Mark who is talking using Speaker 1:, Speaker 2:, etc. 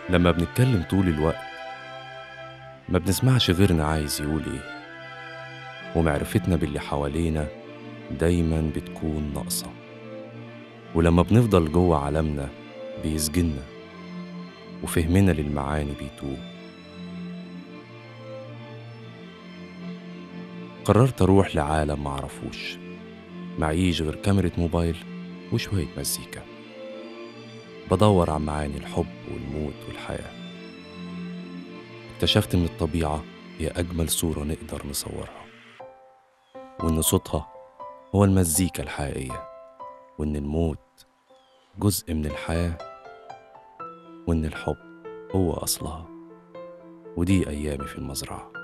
Speaker 1: لما بنتكلم طول الوقت ما بنسمعش غيرنا عايز يقول ايه ومعرفتنا باللي حوالينا دايما بتكون ناقصة ولما بنفضل جوه عالمنا بيسجننا وفهمنا للمعاني بيتوه قررت أروح لعالم معرفوش معيش غير كاميرا موبايل وشوية مزيكا بدور عن معاني الحب والموت والحياة اكتشفت إن الطبيعة هي أجمل صورة نقدر نصورها وإن صوتها هو المزيكا الحقيقية وإن الموت جزء من الحياة وإن الحب هو أصلها ودي أيامي في المزرعة